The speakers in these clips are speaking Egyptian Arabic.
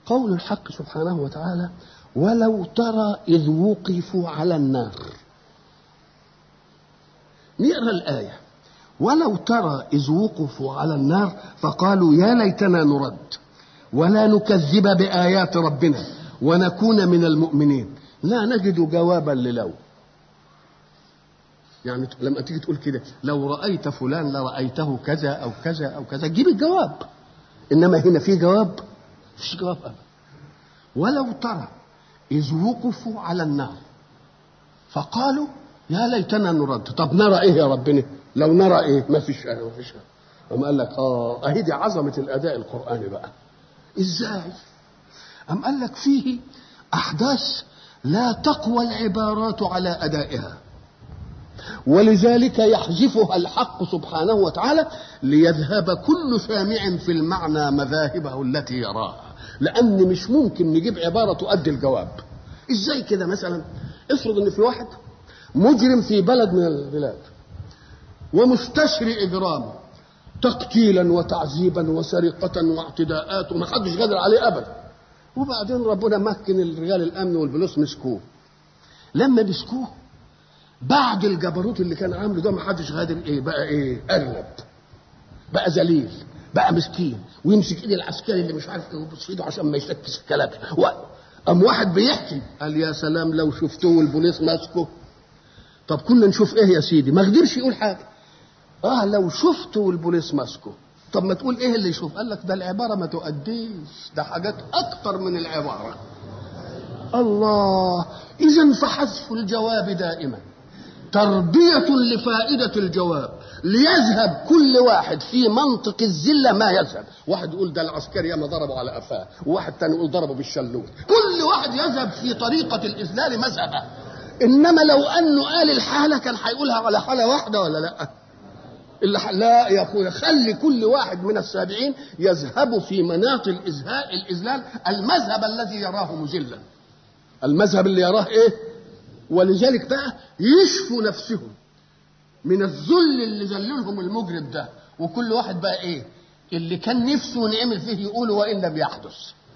قول الحق سبحانه وتعالى ولو ترى إذ وقفوا على النار نقرا الآية ولو ترى إذ وقفوا على النار فقالوا يا ليتنا نرد ولا نكذب بآيات ربنا ونكون من المؤمنين لا نجد جوابا للو يعني لما تيجي تقول كده لو رأيت فلان لرأيته كذا أو كذا أو كذا جيب الجواب إنما هنا في جواب مفيش جواب أبدا ولو ترى إذ وقفوا على النار فقالوا يا ليتنا نرد طب نرى إيه يا ربنا لو نرى إيه ما فيش ما فيش أم قال لك آه أهي دي عظمة الأداء القرآني بقى إزاي أم قال لك فيه أحداث لا تقوى العبارات على أدائها ولذلك يحذفها الحق سبحانه وتعالى ليذهب كل سامع في المعنى مذاهبه التي يراها لأن مش ممكن نجيب عبارة تؤدي الجواب ازاي كده مثلا افرض ان في واحد مجرم في بلد من البلاد ومستشري اجرامه تقتيلا وتعذيبا وسرقة واعتداءات وما حدش قادر عليه ابدا وبعدين ربنا مكن الرجال الامن والبوليس مسكوه لما مسكوه بعد الجبروت اللي كان عامله ده ما حدش قادر ايه بقى ايه ارنب بقى ذليل بقى مسكين ويمسك ايد العسكري اللي مش عارف يبص ايده عشان ما يشكس الكلام قام واحد بيحكي قال يا سلام لو شفتوه والبوليس ماسكه طب كنا نشوف ايه يا سيدي ما قدرش يقول حاجه اه لو شفته والبوليس ماسكه طب ما تقول ايه اللي يشوف قال لك ده العباره ما تؤديش ده حاجات اكتر من العباره الله اذا فحذف الجواب دائما تربيه لفائده الجواب ليذهب كل واحد في منطق الذله ما يذهب واحد يقول ده العسكري ما ضربه على قفاه وواحد تاني يقول ضربه بالشلوت كل واحد يذهب في طريقه الاذلال مذهبه انما لو انه قال الحاله كان هيقولها على حاله واحده ولا لا اللي لا يا اخويا خلي كل واحد من السابعين يذهب في مناط الإزهاء الإذلال المذهب الذي يراه مذلا المذهب اللي يراه ايه ولذلك بقى يشفوا نفسهم من الذل اللي ذللهم المجرم ده وكل واحد بقى ايه اللي كان نفسه نعمل فيه يقول وان لم يحدث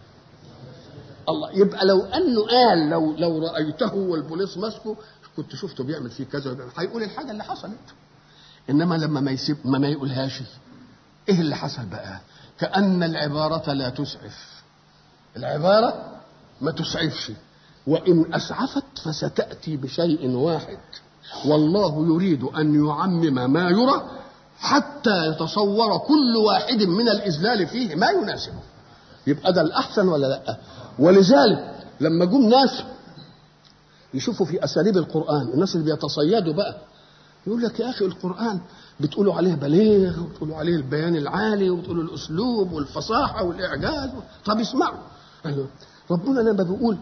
الله يبقى لو انه قال لو لو رايته والبوليس ماسكه كنت شفته بيعمل فيه كذا هيقول الحاجه اللي حصلت انما لما ما يسيب ما, ما يقولهاش ايه اللي حصل بقى كان العباره لا تسعف العباره ما تسعفش وان اسعفت فستاتي بشيء واحد والله يريد ان يعمم ما يرى حتى يتصور كل واحد من الاذلال فيه ما يناسبه يبقى ده الاحسن ولا لا ولذلك لما جم ناس يشوفوا في اساليب القران الناس اللي بيتصيدوا بقى يقول لك يا اخي القران بتقولوا عليه بليغ وبتقولوا عليه البيان العالي وبتقولوا الاسلوب والفصاحه والاعجاز طب اسمعوا ربنا لما بيقول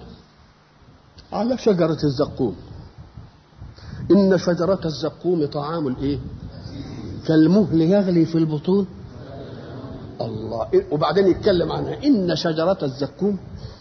على شجره الزقوم ان شجره الزقوم طعام الايه كالمهل يغلي في البطون الله وبعدين يتكلم عنها ان شجره الزقوم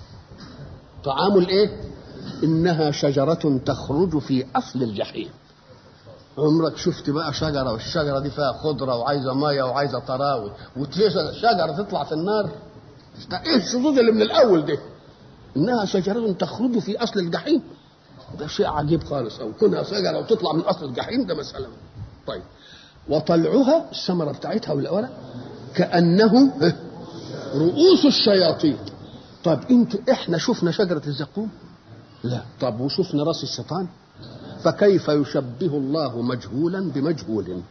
طعام الايه انها شجره تخرج في اصل الجحيم عمرك شفت بقى شجرة والشجرة دي فيها خضرة وعايزة مية وعايزة طراوي وتلاقي شجرة تطلع في النار ايه الشذوذ اللي من الأول ده إنها شجرة تخرج في أصل الجحيم ده شيء عجيب خالص أو كونها شجرة وتطلع من أصل الجحيم ده مسألة طيب وطلعها الثمرة بتاعتها والأولى كأنه رؤوس الشياطين طب انتوا احنا شفنا شجرة الزقوم لا طب وشفنا راس الشيطان فكيف يشبه الله مجهولا بمجهول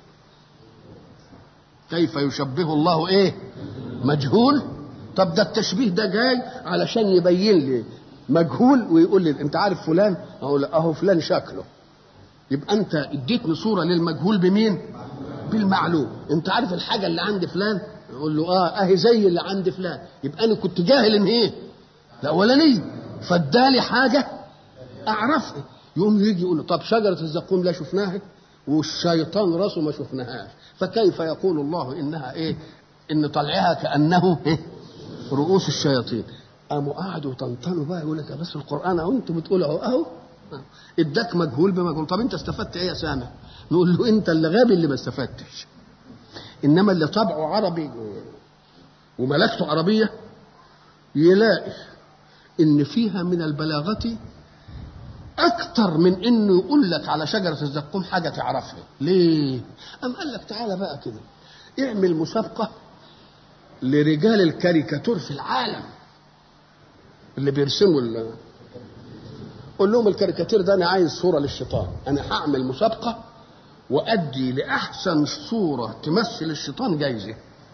كيف يشبه الله ايه مجهول طب ده التشبيه ده جاي علشان يبين لي مجهول ويقول لي انت عارف فلان اقول اهو فلان شكله يبقى انت اديتني صوره للمجهول بمين بالمعلوم انت عارف الحاجه اللي عند فلان يقول له اه اهي زي اللي عند فلان يبقى انا كنت جاهل ان ايه الاولاني فادالي حاجه اعرفها يقوم يجي يقول له طب شجرة الزقوم لا شفناها والشيطان راسه ما شفناهاش فكيف يقول الله انها ايه ان طلعها كانه إيه؟ رؤوس الشياطين قاموا قعدوا تنطنوا بقى يقول لك بس القران اهو انتوا بتقولوا اهو اهو اداك مجهول بمجهول طب انت استفدت ايه يا سامع؟ نقول له انت اللي غبي اللي ما استفدتش انما اللي طبعه عربي وملكته عربيه يلاقي ان فيها من البلاغه اكتر من انه يقول لك على شجره الزقوم حاجه تعرفها ليه ام قال لك تعالى بقى كده اعمل مسابقه لرجال الكاريكاتور في العالم اللي بيرسموا ال- قول لهم الكاريكاتير ده انا عايز صوره للشيطان انا هعمل مسابقه وادي لاحسن صوره تمثل الشيطان جايزه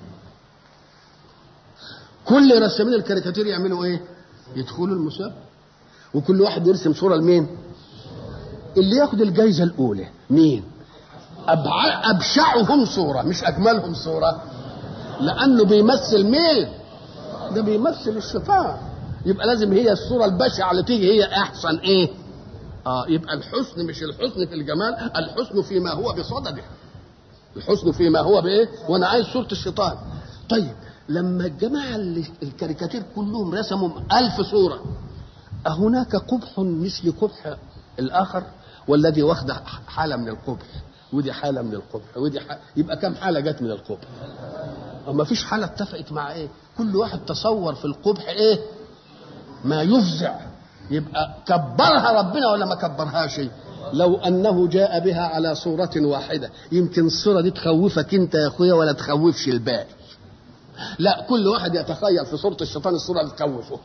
كل رسامين الكاريكاتير يعملوا ايه يدخلوا المسابقه وكل واحد يرسم صوره لمين اللي ياخد الجايزه الاولى مين أبع... ابشعهم صوره مش اجملهم صوره لانه بيمثل مين ده بيمثل الشيطان يبقى لازم هي الصوره البشعه اللي تيجي هي احسن ايه اه يبقى الحسن مش الحسن في الجمال الحسن فيما هو بصدده الحسن فيما هو بايه وانا عايز صوره الشيطان طيب لما الجماعه اللي الكاريكاتير كلهم رسموا ألف صوره أهناك قبح مثل قبح الآخر والذي واخد حالة من القبح ودي حالة من القبح ودي حالة يبقى كم حالة جت من القبح وما فيش حالة اتفقت مع ايه كل واحد تصور في القبح ايه ما يفزع يبقى كبرها ربنا ولا ما كبرهاش لو انه جاء بها على صورة واحدة يمكن الصورة دي تخوفك انت يا اخويا ولا تخوفش الباقي لا كل واحد يتخيل في صورة الشيطان الصورة اللي تخوفه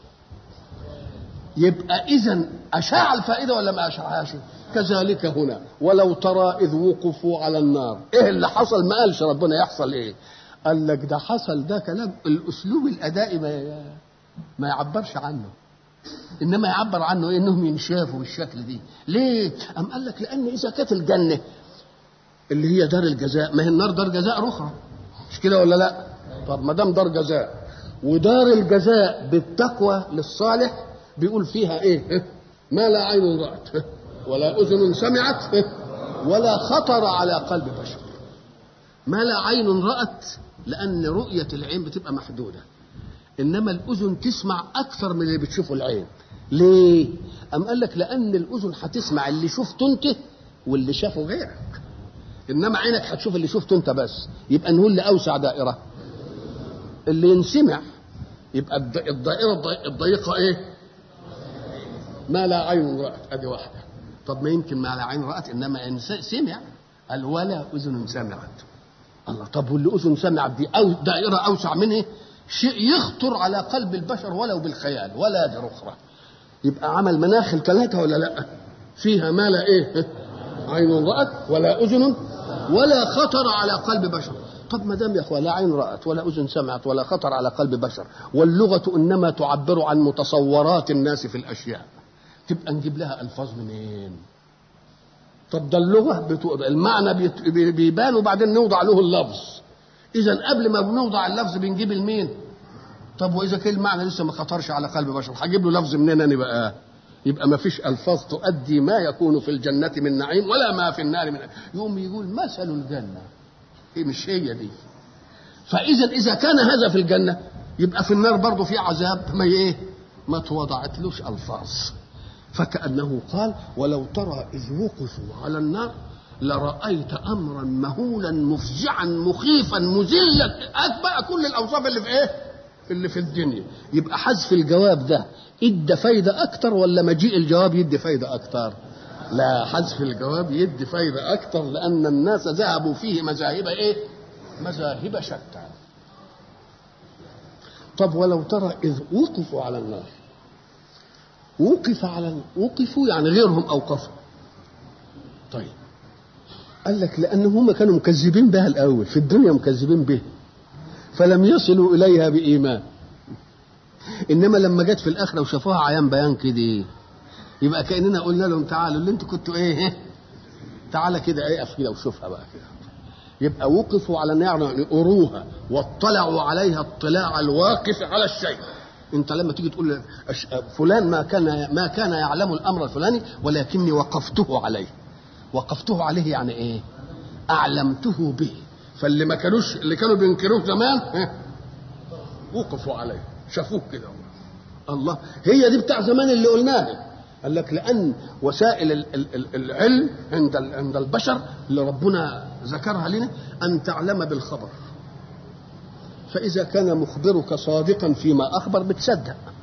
يبقى اذا اشاع الفائده ولا ما اشاعهاش كذلك هنا ولو ترى اذ وقفوا على النار ايه اللي حصل ما قالش ربنا يحصل ايه قال لك ده حصل ده كلام الاسلوب الادائي ما ما يعبرش عنه انما يعبر عنه إيه؟ انهم ينشافوا بالشكل دي ليه ام قال لك لان اذا كانت الجنه اللي هي دار الجزاء ما هي النار دار جزاء اخرى مش كده ولا لا طب ما دام دار جزاء ودار الجزاء بالتقوى للصالح بيقول فيها ايه ما لا عين رأت ولا أذن سمعت ولا خطر على قلب بشر ما لا عين رأت لأن رؤية العين بتبقى محدودة إنما الأذن تسمع أكثر من اللي بتشوفه العين ليه؟ أم قال لك لأن الأذن هتسمع اللي شفته أنت واللي شافه غيرك إنما عينك هتشوف اللي شفته أنت بس يبقى نقول لأوسع دائرة اللي ينسمع يبقى الد- الدائرة الضي- الضيقة إيه؟ ما لا عين رأت ادي واحدة طب ما يمكن ما لا عين رأت انما إن س- سمع قال ولا اذن سمعت الله طب واللي اذن سمعت دي أو دائرة اوسع منه شيء يخطر على قلب البشر ولو بالخيال ولا دار اخرى يبقى عمل مناخل ثلاثة ولا لا فيها ما لا ايه عين رأت ولا اذن ولا خطر على قلب بشر طب ما دام يا اخوان لا عين رأت ولا اذن سمعت ولا خطر على قلب بشر واللغة انما تعبر عن متصورات الناس في الاشياء تبقى نجيب لها الفاظ منين طب ده اللغه بتو... المعنى بيت... بي- بيبان وبعدين نوضع له اللفظ اذا قبل ما بنوضع اللفظ بنجيب المين طب واذا كان المعنى لسه ما خطرش على قلب بشر هجيب له لفظ منين انا بقى يبقى ما فيش الفاظ تؤدي ما يكون في الجنه من نعيم ولا ما في النار من يقوم يقول مثل الجنه إيه مش هي دي فاذا اذا كان هذا في الجنه يبقى في النار برضه في عذاب ما ايه ما توضعتلوش الفاظ فكأنه قال ولو ترى إذ وقفوا على النار لرأيت أمرا مهولا مفزعا مخيفا مذلا أتبع كل الأوصاف اللي في إيه؟ اللي في الدنيا يبقى حذف الجواب ده ادى فايدة أكتر ولا مجيء الجواب يدي فايدة أكتر؟ لا حذف الجواب يدي فايدة أكتر لأن الناس ذهبوا فيه مذاهب إيه؟ مذاهب شتى. طب ولو ترى إذ وقفوا على النار وقف على وقفوا يعني غيرهم اوقفوا طيب قال لك لان هم كانوا مكذبين بها الاول في الدنيا مكذبين به فلم يصلوا اليها بايمان انما لما جت في الاخره وشافوها عيان بيان كده يبقى كاننا قلنا لهم تعالوا اللي انتوا كنتوا ايه تعالى كده اقف كده وشوفها بقى كده يبقى وقفوا على النار يعني اروها واطلعوا عليها اطلاع الواقف على الشيء انت لما تيجي تقول أش- فلان ما كان ما كان يعلم الامر الفلاني ولكني وقفته عليه وقفته عليه يعني ايه اعلمته به فاللي ما كانوش اللي كانوا بينكروه زمان ها، وقفوا عليه شافوه كده الله هي دي بتاع زمان اللي قلناها قال لك لان وسائل ال- ال- ال- العلم عند ال- عند البشر اللي ربنا ذكرها لنا ان تعلم بالخبر فإذا كان مخبرك صادقا فيما أخبر بتصدق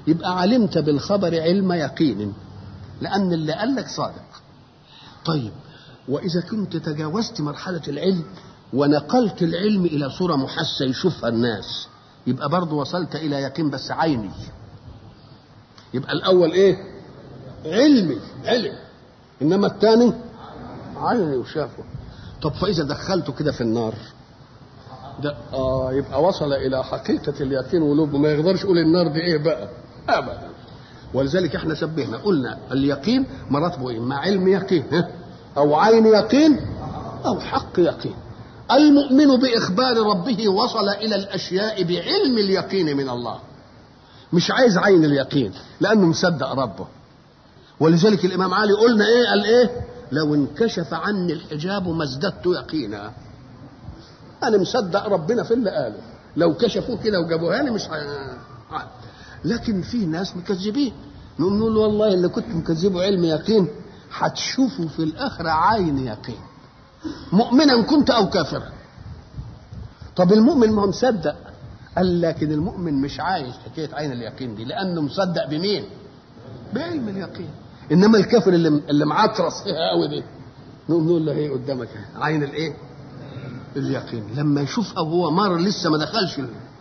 يبقى علمت بالخبر علم يقين لأن اللي قال لك صادق طيب وإذا كنت تجاوزت مرحلة العلم ونقلت العلم إلى صورة محسة يشوفها الناس يبقى برضه وصلت إلى يقين بس عيني يبقى الأول إيه علمي علم إنما الثاني عيني وشافه طب فإذا دخلته كده في النار ده آه يبقى وصل إلى حقيقة اليقين ولوب ما يقدرش يقول النار دي إيه بقى أبدا ولذلك احنا شبهنا قلنا اليقين مراتبه ايه؟ مع علم يقين ها؟ او عين يقين او حق يقين المؤمن باخبار ربه وصل الى الاشياء بعلم اليقين من الله مش عايز عين اليقين لانه مصدق ربه ولذلك الامام علي قلنا ايه قال ايه لو انكشف عني الحجاب ما ازددت يقينا انا مصدق ربنا في اللي قاله لو كشفوه كده وجابوها لي مش ه... لكن في ناس مكذبين نقوم نقول والله اللي كنت مكذبه علم يقين هتشوفه في الاخره عين يقين مؤمنا كنت او كافرا طب المؤمن ما هو مصدق قال لكن المؤمن مش عايز حكايه عين اليقين دي لانه مصدق بمين بعلم اليقين انما الكافر اللي اللي معطرس فيها قوي دي نقوم نقول له ايه قدامك عين الايه اليقين لما يشوفها وهو مر لسه ما دخلش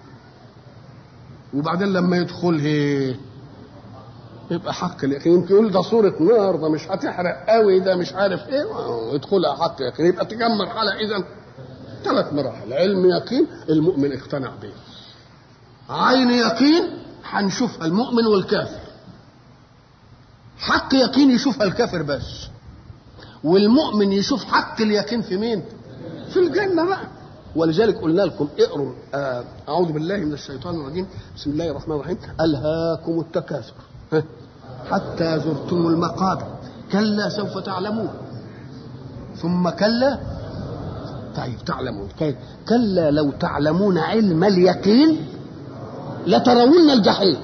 وبعدين لما يدخل هي يبقى حق اليقين يمكن يقول ده صورة نار ده مش هتحرق قوي ده مش عارف ايه يدخلها حق يقين يبقى تكون مرحلة اذا ثلاث مراحل علم يقين المؤمن اقتنع به عين يقين هنشوفها المؤمن والكافر حق يقين يشوفها الكافر بس والمؤمن يشوف حق اليقين في مين في الجنة بقى ولذلك قلنا لكم اقروا آه اعوذ بالله من الشيطان الرجيم بسم الله الرحمن الرحيم الهاكم التكاثر حتى زرتم المقابر كلا سوف تعلمون ثم كلا طيب تعلمون كلا لو تعلمون علم اليقين لترون الجحيم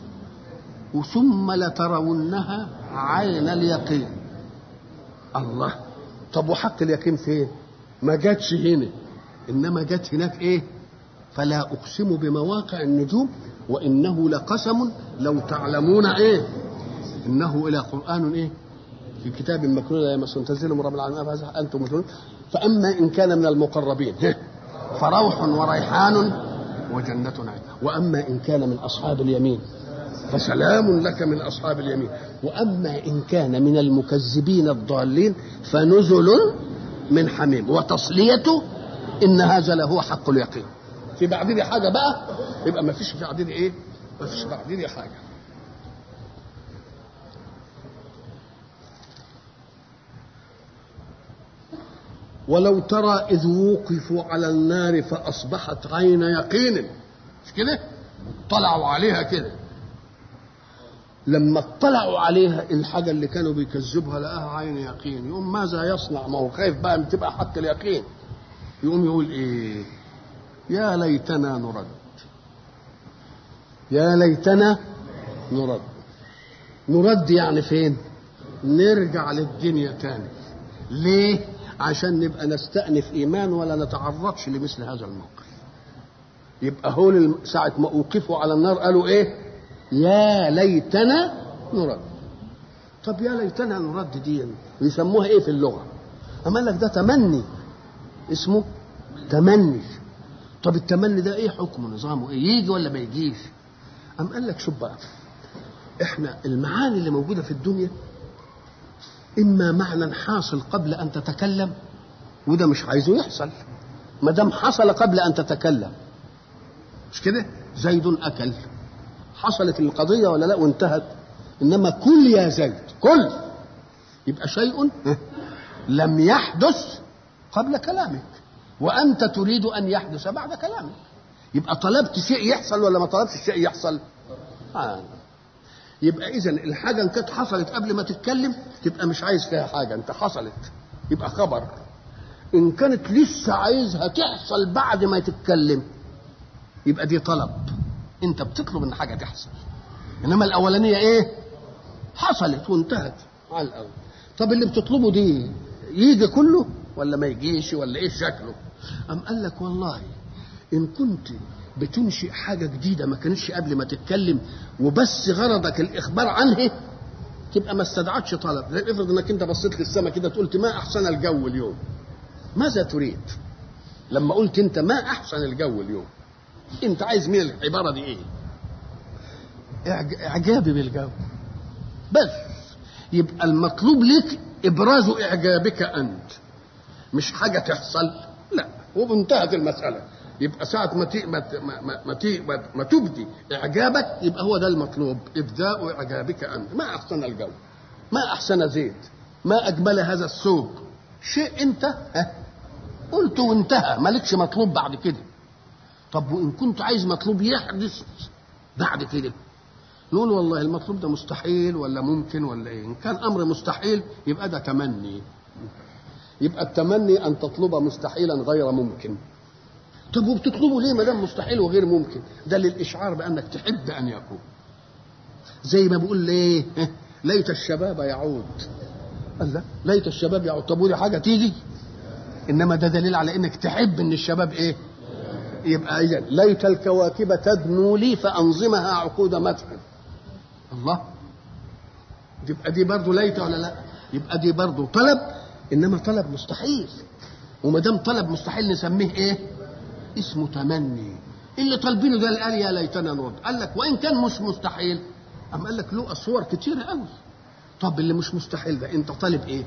ثم لترونها عين اليقين الله طب وحق اليقين فين ما جاتش هنا انما جت هناك ايه فلا اقسم بمواقع النجوم وانه لقسم لو تعلمون ايه انه الى قران ايه في كتاب مكنون لا يمسون تنزيل من رب العالمين فهذا انتم مسلمون فاما ان كان من المقربين فروح وريحان وجنة نعيم واما ان كان من اصحاب اليمين فسلام لك من اصحاب اليمين واما ان كان من المكذبين الضالين فنزل من حميم وتصليته ان هذا لهو حق اليقين في بعدين حاجه بقى يبقى ما فيش في بعدين ايه ما فيش بعدين حاجه ولو ترى اذ وقفوا على النار فاصبحت عين يقين مش كده طلعوا عليها كده لما اطلعوا عليها الحاجة اللي كانوا بيكذبوها لقاها عين يقين يقوم ماذا يصنع ما هو خايف بقى تبقى حق اليقين يقوم يقول ايه يا ليتنا نرد يا ليتنا نرد نرد يعني فين نرجع للدنيا تاني ليه عشان نبقى نستأنف إيمان ولا نتعرضش لمثل هذا الموقف يبقى هول ساعة ما أوقفوا على النار قالوا إيه يا ليتنا نرد طب يا ليتنا نرد دي يسموها إيه في اللغة أما لك ده تمني اسمه تمني طب التمني ده ايه حكمه نظامه ايه يجي ولا ما يجيش ام قال لك شوف بقى احنا المعاني اللي موجوده في الدنيا اما معنى حاصل قبل ان تتكلم وده مش عايزه يحصل ما دام حصل قبل ان تتكلم مش كده زيد اكل حصلت القضيه ولا لا وانتهت انما كل يا زيد كل يبقى شيء لم يحدث قبل كلامك وانت تريد ان يحدث بعد كلامك يبقى طلبت شيء يحصل ولا ما طلبتش شيء يحصل آه. يبقى اذا الحاجه ان كانت حصلت قبل ما تتكلم تبقى مش عايز فيها حاجه انت حصلت يبقى خبر ان كانت لسه عايزها تحصل بعد ما تتكلم يبقى دي طلب انت بتطلب ان حاجه تحصل انما الاولانيه ايه حصلت وانتهت على الاول طب اللي بتطلبه دي يجي كله ولا ما يجيش ولا ايه شكله ام قال لك والله ان كنت بتنشئ حاجه جديده ما كانتش قبل ما تتكلم وبس غرضك الاخبار عنه تبقى ما استدعتش طلب افرض انك انت بصيت للسماء كده قلت ما احسن الجو اليوم ماذا تريد لما قلت انت ما احسن الجو اليوم انت عايز من العباره دي ايه إعج- اعجابي بالجو بس يبقى المطلوب لك ابراز اعجابك انت مش حاجه تحصل لا وانتهت المساله يبقى ساعة ما تي ما ت- ما ما, ما, تي ما, ما تبدي إعجابك يبقى هو ده المطلوب إبداء إعجابك أنت ما أحسن الجو ما أحسن زيت ما أجمل هذا الثوب شيء أنت ها قلت وانتهى مالكش مطلوب بعد كده طب وإن كنت عايز مطلوب يحدث بعد كده نقول والله المطلوب ده مستحيل ولا ممكن ولا ايه ان كان امر مستحيل يبقى ده تمني يبقى التمني ان تطلب مستحيلا غير ممكن طب وبتطلبه ليه ما دام مستحيل وغير ممكن ده للاشعار بانك تحب ان يكون زي ما بيقول ايه ليت الشباب يعود قال لا ليت الشباب يعود طب ودي حاجه تيجي انما ده دليل على انك تحب ان الشباب ايه يبقى اذا ليت الكواكب تدنو لي فانظمها عقود مدح الله يبقى دي برضه ليت ولا لا يبقى دي برضه طلب انما طلب مستحيل وما دام طلب مستحيل نسميه ايه اسمه تمني اللي طالبينه ده اللي قال يا ليتنا نرد قال لك وان كان مش مستحيل أم قال لك له صور كتيرة قوي طب اللي مش مستحيل ده انت طالب ايه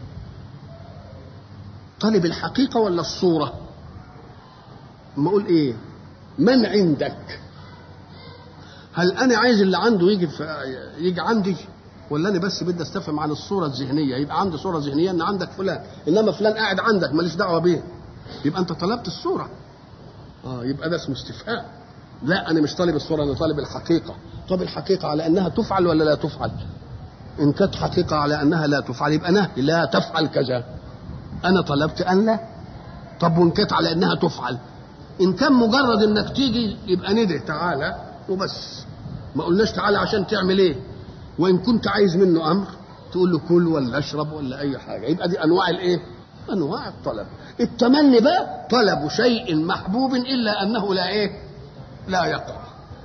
طالب الحقيقة ولا الصورة ما اقول ايه من عندك هل انا عايز اللي عنده يجي في يجي عندي ولا انا بس بدي استفهم عن الصوره الذهنيه يبقى عندي صوره ذهنيه ان عندك فلان انما فلان قاعد عندك ماليش دعوه بيه يبقى انت طلبت الصوره اه يبقى ده اسمه استفهام لا انا مش طالب الصوره انا طالب الحقيقه طب الحقيقه على انها تفعل ولا لا تفعل ان كانت حقيقه على انها لا تفعل يبقى نهي لا تفعل كذا انا طلبت ان لا طب وان كانت على انها تفعل ان كان مجرد انك تيجي يبقى ندى تعالى وبس ما قلناش تعالى عشان تعمل ايه وان كنت عايز منه امر تقول له كل ولا اشرب ولا اي حاجه يبقى دي انواع الايه انواع الطلب التمني بقى طلب شيء محبوب الا انه لا ايه لا يقع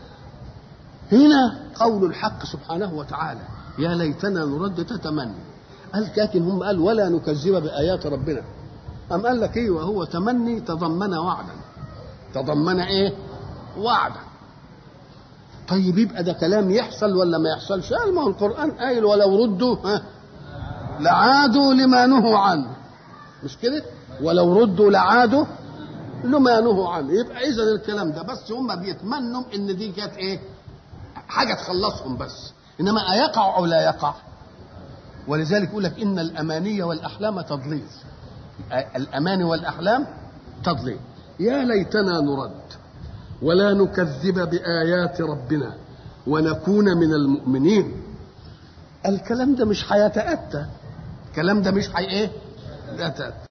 هنا قول الحق سبحانه وتعالى يا ليتنا نرد تتمنى قال لكن هم قال ولا نكذب بايات ربنا أم قال لك ايوه هو تمني تضمن وعدا تضمن ايه وعدا طيب يبقى ده كلام يحصل ولا ما يحصلش قال ما هو القران قايل ولو ردوا ها لعادوا لما نهوا عنه مش كده ولو ردوا لعادوا لما نهوا عنه يبقى اذا الكلام ده بس هم بيتمنوا ان دي كانت ايه حاجه تخلصهم بس انما ايقع او لا يقع ولذلك يقول لك ان الاماني والاحلام تضليل الاماني والاحلام تضليل يا ليتنا نرد ولا نكذب بايات ربنا ونكون من المؤمنين الكلام ده مش هيتاتى الكلام ده مش هي ايه يتاتى